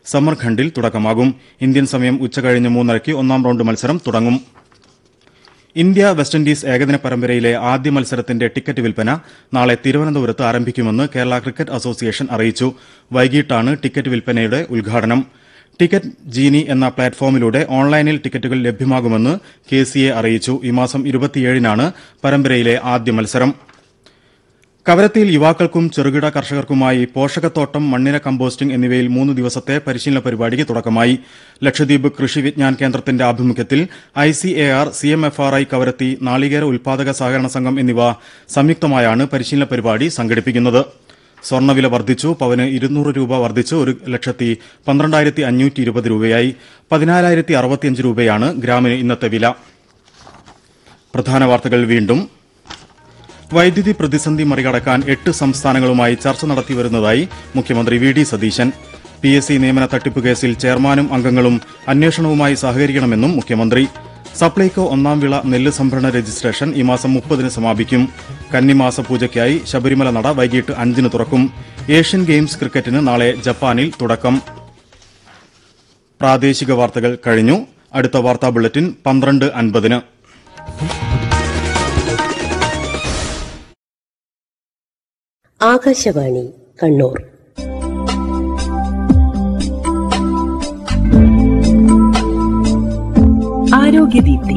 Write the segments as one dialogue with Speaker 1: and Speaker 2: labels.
Speaker 1: സമർഖണ്ഡിൽ തുടക്കമാകും ഇന്ത്യൻ സമയം ഉച്ചകഴിഞ്ഞ് മൂന്നരയ്ക്ക് ഒന്നാം റൌണ്ട് മത്സരം തുടങ്ങും ഇന്ത്യ വെസ്റ്റ് ഇൻഡീസ് ഏകദിന പരമ്പരയിലെ ആദ്യ മത്സരത്തിന്റെ ടിക്കറ്റ് വിൽപ്പന നാളെ തിരുവനന്തപുരത്ത് ആരംഭിക്കുമെന്ന് കേരള ക്രിക്കറ്റ് അസോസിയേഷൻ അറിയിച്ചു വൈകിട്ടാണ് ടിക്കറ്റ് വിൽപ്പനയുടെ ഉദ്ഘാടനം ടിക്കറ്റ് ജീനി എന്ന പ്ലാറ്റ്ഫോമിലൂടെ ഓൺലൈനിൽ ടിക്കറ്റുകൾ ലഭ്യമാകുമെന്ന് കെ സി എ അറിയിച്ചു ഈ മാസം ഇരുപത്തിയേഴിനാണ് പരമ്പരയിലെ ആദ്യ മത്സരം കവരത്തിയിൽ യുവാക്കൾക്കും ചെറുകിട കർഷകർക്കുമായി പോഷകത്തോട്ടം മണ്ണിര കമ്പോസ്റ്റിംഗ് എന്നിവയിൽ മൂന്ന് ദിവസത്തെ പരിശീലന പരിപാടിക്ക് തുടക്കമായി ലക്ഷദ്വീപ് കൃഷി വിജ്ഞാൻ കേന്ദ്രത്തിന്റെ ആഭിമുഖ്യത്തിൽ I C A R C M F R I Kavaratti നാളികേര ഉൽപാദക സഹകരണ സംഘം എന്നിവ സംയുക്തമായാണ് പരിശീലന പരിപാടി സംഘടിപ്പിക്കുന്നത് സ്വർണ്ണവില വർദ്ധിച്ചു പവന് ഇരുന്നൂറ് രൂപ വർദ്ധിച്ച് ഒരു ലക്ഷത്തി പന്ത്രണ്ടായിരത്തി അഞ്ഞൂറ്റി ഇരുപത് രൂപയായി പതിനാലായിരത്തി അറുപത്തിയഞ്ച് രൂപയാണ് ഗ്രാമിന് ഇന്നത്തെ വില പ്രധാന വാർത്തകൾ വീണ്ടും വൈദ്യുതി പ്രതിസന്ധി മറികടക്കാൻ എട്ട് സംസ്ഥാനങ്ങളുമായി ചർച്ച നടത്തിവരുന്നതായി മുഖ്യമന്ത്രി V D Satheesan P S C നിയമന തട്ടിപ്പ് കേസിൽ ചെയർമാനും അംഗങ്ങളും അന്വേഷണവുമായി സഹകരിക്കണമെന്നും മുഖ്യമന്ത്രി സപ്ലൈകോ ഒന്നാം വിള നെല്ല് സംഭരണ രജിസ്ട്രേഷൻ ഈ മാസം മുപ്പതിന് സമാപിക്കും കന്നിമാസ പൂജയ്ക്കായി ശബരിമല നട വൈകിട്ട് അഞ്ചിന് തുറക്കും ഏഷ്യൻ ഗെയിംസ് ക്രിക്കറ്റിന് നാളെ ജപ്പാനിൽ തുടക്കം പ്രാദേശിക വാർത്തകൾ കഴിഞ്ഞു അടുത്ത വാർത്താ ബുള്ളറ്റിൻ പന്ത്രണ്ട് അൻപതിന്
Speaker 2: Akashvani Kannur
Speaker 3: Arogyadeepthi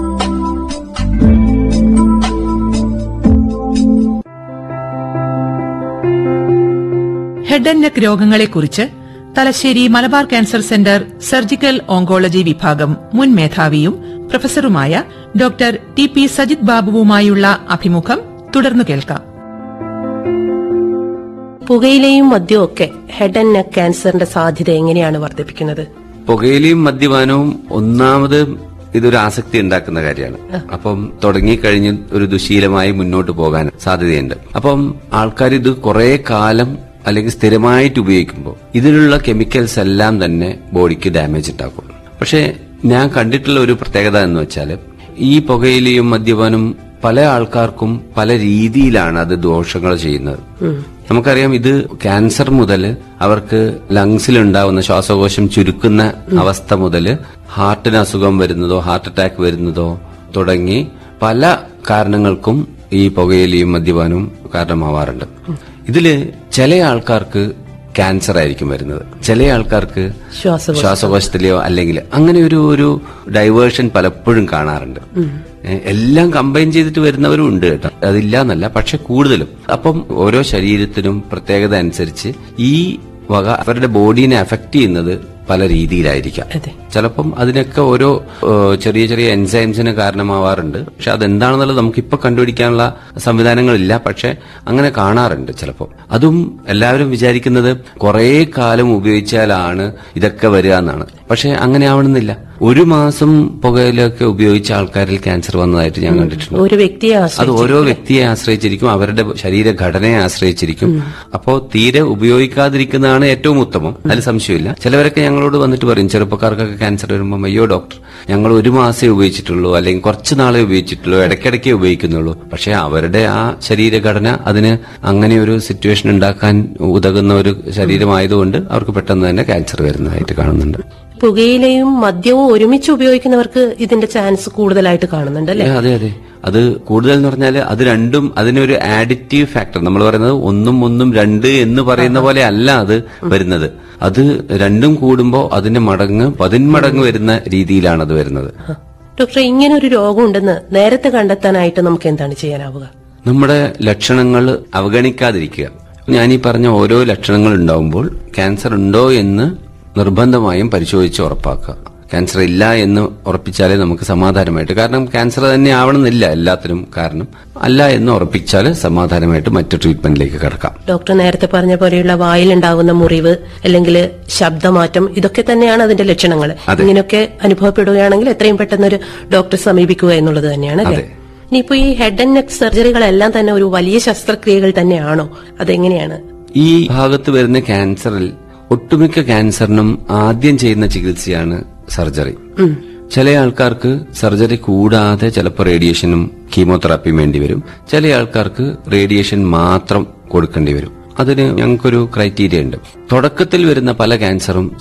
Speaker 3: head and neck രോഗങ്ങളെക്കുറിച്ച് Thalassery Malabar cancer centre surgical oncology വിഭാഗം മുൻ മേധാവിയും പ്രൊഫസറുമായ ഡോക്ടർ ടി പി സജിത് ബാബുവുമായുള്ള അഭിമുഖം തുടർന്നു കേൾക്കാം
Speaker 2: പുകയിലയും മദ്യവും ഒക്കെ ഹെഡ് ആൻഡ് നെക്ക് ക്യാൻസറിന്റെ സാധ്യത എങ്ങനെയാണ് വർദ്ധിപ്പിക്കുന്നത്
Speaker 4: പുകയിലയും മദ്യപാനവും ഒന്നാമത് ഇതൊരു ആസക്തി ഉണ്ടാക്കുന്ന കാര്യമാണ് അപ്പം തുടങ്ങിക്കഴിഞ്ഞ് ഒരു ദുശീലമായി മുന്നോട്ട് പോകാൻ സാധ്യതയുണ്ട് അപ്പം ആൾക്കാർ ഇത് കുറെ കാലം അല്ലെങ്കിൽ സ്ഥിരമായിട്ട് ഉപയോഗിക്കുമ്പോൾ ഇതിലുള്ള കെമിക്കൽസ് എല്ലാം തന്നെ ബോഡിക്ക് ഡാമേജ് ഉണ്ടാക്കും പക്ഷെ ഞാൻ കണ്ടിട്ടുള്ള ഒരു പ്രത്യേകത എന്ന് വെച്ചാൽ ഈ പുകയിലയും മദ്യപാനും പല ആൾക്കാർക്കും പല രീതിയിലാണ് അത് ദോഷങ്ങൾ ചെയ്യുന്നത് നമുക്കറിയാം ഇത് ക്യാൻസർ മുതൽ അവർക്ക് ലങ്സിൽ ഉണ്ടാവുന്ന ശ്വാസകോശം ചുരുക്കുന്ന അവസ്ഥ മുതൽ ഹാർട്ടിന് അസുഖം വരുന്നതോ ഹാർട്ട് അറ്റാക്ക് വരുന്നതോ തുടങ്ങി പല കാരണങ്ങൾക്കും ഈ പുകയിലയും മദ്യപാനവും കാരണമാവാറുണ്ട് ഇതില് ചില ആൾക്കാർക്ക് ക്യാൻസർ ആയിരിക്കും വരുന്നത് ചില ആൾക്കാർക്ക്
Speaker 2: ശ്വാസകോശ
Speaker 4: ശ്വാസകോശത്തിലെയോ അല്ലെങ്കിൽ അങ്ങനെ ഒരു ഒരു ഡൈവേർഷൻ പലപ്പോഴും കാണാറുണ്ട് ഏ, എല്ലാം കമ്പൈൻ ചെയ്തിട്ട് വരുന്നവരും ഉണ്ട് കേട്ടോ അതില്ല എന്നല്ല പക്ഷെ കൂടുതലും അപ്പം ഓരോ ശരീരത്തിനും പ്രത്യേകത അനുസരിച്ച് ഈ വക അവരുടെ ബോഡീനെ അഫക്ട് ചെയ്യുന്നത് പല രീതിയിലായിരിക്കാം
Speaker 2: അതെ.
Speaker 4: ചിലപ്പം അതിനൊക്കെ ഓരോ ഏ, ചെറിയ ചെറിയ എൻസൈംസിന് കാരണമാവാറുണ്ട് പക്ഷെ അതെന്താണെന്നുള്ളത് നമുക്കിപ്പോ കണ്ടുപിടിക്കാനുള്ള സംവിധാനങ്ങളില്ല പക്ഷെ അങ്ങനെ കാണാറുണ്ട് ചിലപ്പോൾ അതും എല്ലാവരും വിചാരിക്കുന്നത് കുറെ കാലം ഉപയോഗിച്ചാലാണ് ഇതൊക്കെ വരിക എന്നാണ് പക്ഷെ അങ്ങനെ ആവണമെന്നില്ല ഒരു മാസം പുകയിലൊക്കെ ഉപയോഗിച്ച ആൾക്കാരിൽ ക്യാൻസർ വന്നതായിട്ട് ഞാൻ കണ്ടിട്ടുണ്ട്
Speaker 2: ഒരു വ്യക്തിയെ
Speaker 4: അത്
Speaker 2: ആശ്രയിച്ച്
Speaker 4: ഓരോ വ്യക്തിയെ ആശ്രയിച്ചിരിക്കും അവരുടെ ശരീരഘടനയെ ആശ്രയിച്ചിരിക്കും അപ്പോ തീരെ ഉപയോഗിക്കാതിരിക്കുന്നതാണ് ഏറ്റവും ഉത്തമം അതിൽ സംശയമില്ല ചിലവരൊക്കെ ഞങ്ങളോട് വന്നിട്ട് പറയും ചെറുപ്പക്കാർക്കൊക്കെ ക്യാൻസർ വരുമ്പോൾ അയ്യോ ഡോക്ടർ ഞങ്ങൾ ഒരു മാസേ ഉപയോഗിച്ചിട്ടുള്ളൂ അല്ലെങ്കിൽ കുറച്ച് നാളെ ഉപയോഗിച്ചിട്ടുള്ളൂ ഇടയ്ക്കിടയ്ക്കേ ഉപയോഗിക്കുന്നുള്ളൂ പക്ഷെ അവരുടെ ആ ശരീരഘടന അതിന് അങ്ങനെ ഒരു സിറ്റുവേഷൻ ഉണ്ടാക്കാൻ ഉതകുന്ന ഒരു ശരീരമായതുകൊണ്ട് അവർക്ക് പെട്ടെന്ന് തന്നെ ക്യാൻസർ വരുന്നതായിട്ട് കാണുന്നുണ്ട്
Speaker 2: പുകയിലയും മദ്യവും ഒരുമിച്ച് ഉപയോഗിക്കുന്നവർക്ക് ഇതിന്റെ ചാൻസ് കൂടുതലായിട്ട് കാണുന്നുണ്ട് അല്ലെ
Speaker 4: ഏ, അതെ അതെ അത് കൂടുതൽ എന്ന് പറഞ്ഞാൽ അത് രണ്ടും അതിനൊരു ആഡിറ്റീവ് ഫാക്ടർ നമ്മൾ പറയുന്നത് ഒന്നും ഒന്നും രണ്ട് എന്ന് പറയുന്ന പോലെ അല്ല അത് വരുന്നത് അത് രണ്ടും കൂടുമ്പോൾ അതിന്റെ മടങ്ങ് പതിന്മടങ്ങ് വരുന്ന രീതിയിലാണ് അത് വരുന്നത്
Speaker 2: ഡോക്ടർ ഇങ്ങനെ ഒരു രോഗം ഉണ്ടെന്ന് നേരത്തെ കണ്ടെത്താനായിട്ട് നമുക്ക് എന്താണ് ചെയ്യാനാവുക
Speaker 4: നമ്മുടെ ലക്ഷണങ്ങൾ അവഗണിക്കാതിരിക്കുക ഞാൻ ഈ പറഞ്ഞ ഓരോ ലക്ഷണങ്ങൾ ഉണ്ടാവുമ്പോൾ ക്യാൻസർ ഉണ്ടോ എന്ന് നിർബന്ധമായും പരിശോധിച്ച് ഉറപ്പാക്കുക ക്യാൻസർ ഇല്ല എന്ന് ഉറപ്പിച്ചാലേ നമുക്ക് സമാധാനമായിട്ട് കാരണം ക്യാൻസർ തന്നെ ആവണമെന്നില്ല എല്ലാത്തിനും കാരണം അല്ല എന്ന് ഉറപ്പിച്ചാൽ സമാധാനമായിട്ട് മറ്റു ട്രീറ്റ്മെന്റിലേക്ക് കിടക്കാം
Speaker 2: ഡോക്ടർ നേരത്തെ പറഞ്ഞ പോലെയുള്ള വായിലുണ്ടാകുന്ന മുറിവ് അല്ലെങ്കിൽ ശബ്ദമാറ്റം ഇതൊക്കെ തന്നെയാണ് അതിന്റെ ലക്ഷണങ്ങൾ
Speaker 4: അതെ.
Speaker 2: ഇങ്ങനെയൊക്കെ അനുഭവപ്പെടുകയാണെങ്കിൽ എത്രയും പെട്ടെന്ന് ഒരു ഡോക്ടറെ സമീപിക്കുക എന്നുള്ളത് തന്നെയാണ് അല്ലേ
Speaker 4: അതെ.
Speaker 2: ഇനിയിപ്പോ ഈ ഹെഡ് ആൻഡ് നെക്ക് സർജറികളെല്ലാം തന്നെ ഒരു വലിയ ശസ്ത്രക്രിയകൾ തന്നെയാണോ അതെങ്ങനെയാണ്
Speaker 4: ഈ ഭാഗത്ത് വരുന്ന ക്യാൻസറിൽ ഒട്ടുമിക്ക ക്യാൻസറിനും ആദ്യം ചെയ്യുന്ന ചികിത്സയാണ് സർജറി ചില ആൾക്കാർക്ക് സർജറി കൂടാതെ ചിലപ്പോൾ റേഡിയേഷനും കീമോതെറാപ്പിയും വേണ്ടി വരും ചില ആൾക്കാർക്ക് റേഡിയേഷൻ മാത്രം കൊടുക്കേണ്ടി വരും അതിന് ഞങ്ങൾക്കൊരു ക്രൈറ്റീരിയ ഉണ്ട് തുടക്കത്തിൽ വരുന്ന പല ക്യാൻസറും